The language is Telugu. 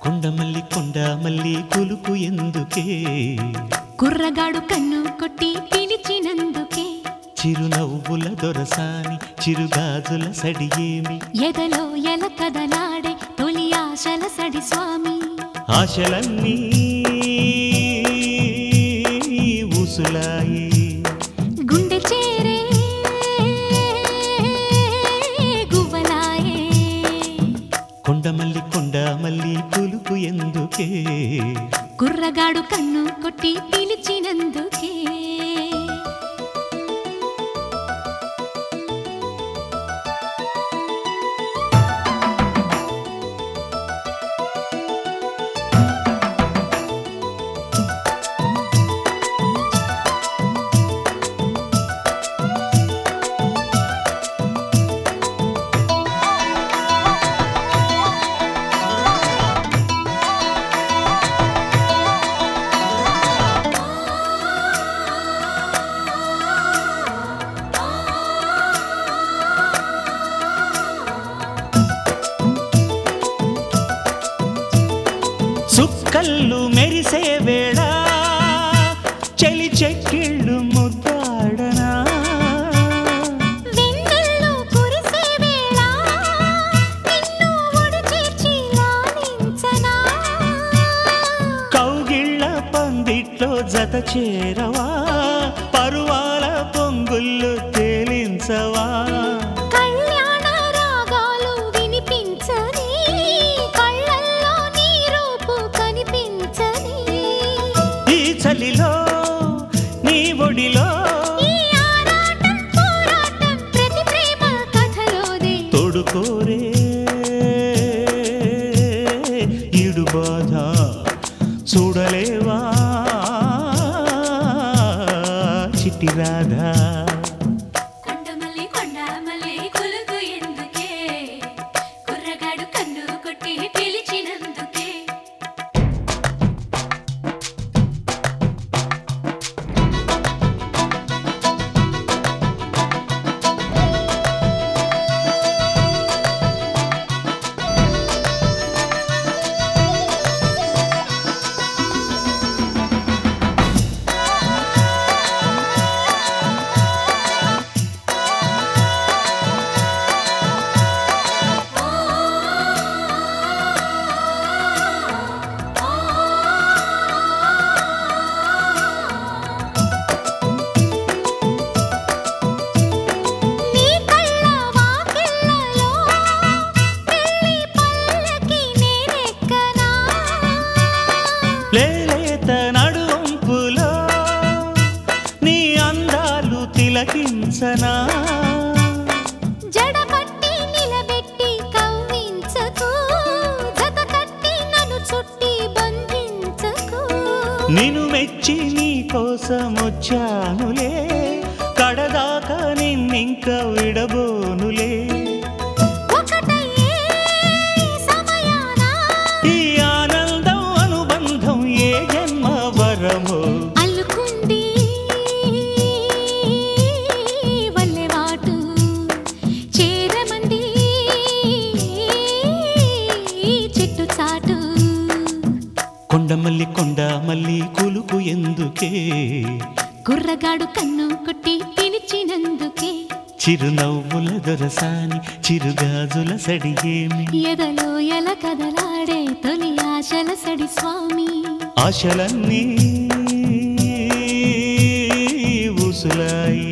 కొండమల్లి కొండ మల్లి కులుకు ఎందుకే కుర్రగాడు కన్ను కొట్టి పిలిచినందుకే చిరునవ్వుల దొరసాని చిరుగాజుల సడియేమి ఎదలో ఎల కదలాడే తొలి ఆశల సడి స్వామి ఆశలన్నీ ఊసులాయి గుండె చేరే గువ్వలాయే కొండమల్లి కొండ మల్లి కులుకు ఎందుకే కుర్రగాడు కన్ను కొట్టి పిలిచినందుకే సుక్కళ్ళు మెరిసే వేళ చెలి చెక్కిళ్ళు ముద్దాడనా వెన్నెల్లో కురిసే వేళ నిన్ను ఒడి చేర్చి లాలించనా కౌగిళ్ళ పందిట్లో జత చేరవా పరువాల పొంగుళ్ళు తేలించవా కళ్యాణ రాగాలు వినిపించని కళ్ళల్లో నీ రూపు కనిపించని ఈ చలిలో నీ ఒడిలో ఈ ఆరాటం పోరాటం ప్రతి ప్రేమ కథలోదే తోడుకోరే ఈడు బాధ చూడలేవా చిట్టి రాధా కొండమల్లి కొండమల్లి కొలుకు ఎందుకే కుర్రగాడు కన్ను కొట్టి పిలిచినందుకే నీ కళ్ళ వాకిళ్ళలో పెళ్లి పల్లకి నేనెక్కనా లేలేత నడువంపులో నీ అందాలు తిలకించనా జడపట్టి నిలబెట్టి కవ్వించకు జత కట్టి నన్ను చుట్టి బంధించకు నిన్ను మెచ్చి నీ కోసం వచ్చానులే కడదాకా నిన్నింక విడబోనులే ఒకటయ్యే సమయాన ఈ ఆనందం అనుబంధం ఏ జన్మ వరమో అల్లుకుంది వల్లెవాటు చేరమంది చెట్టు చాటు కొండమల్లి కొండ మల్లి కులుకు ఎందుకే కుర్రగాడు కన్ను కొట్టి పిలిచినందుకే చిరునవ్వుల దొరసాని చిరుగాజుల సడియేమి ఎదలో ఎల కదలాడే తొలి ఆశల సడి స్వామి ఆశలన్నీ ఊసులాయి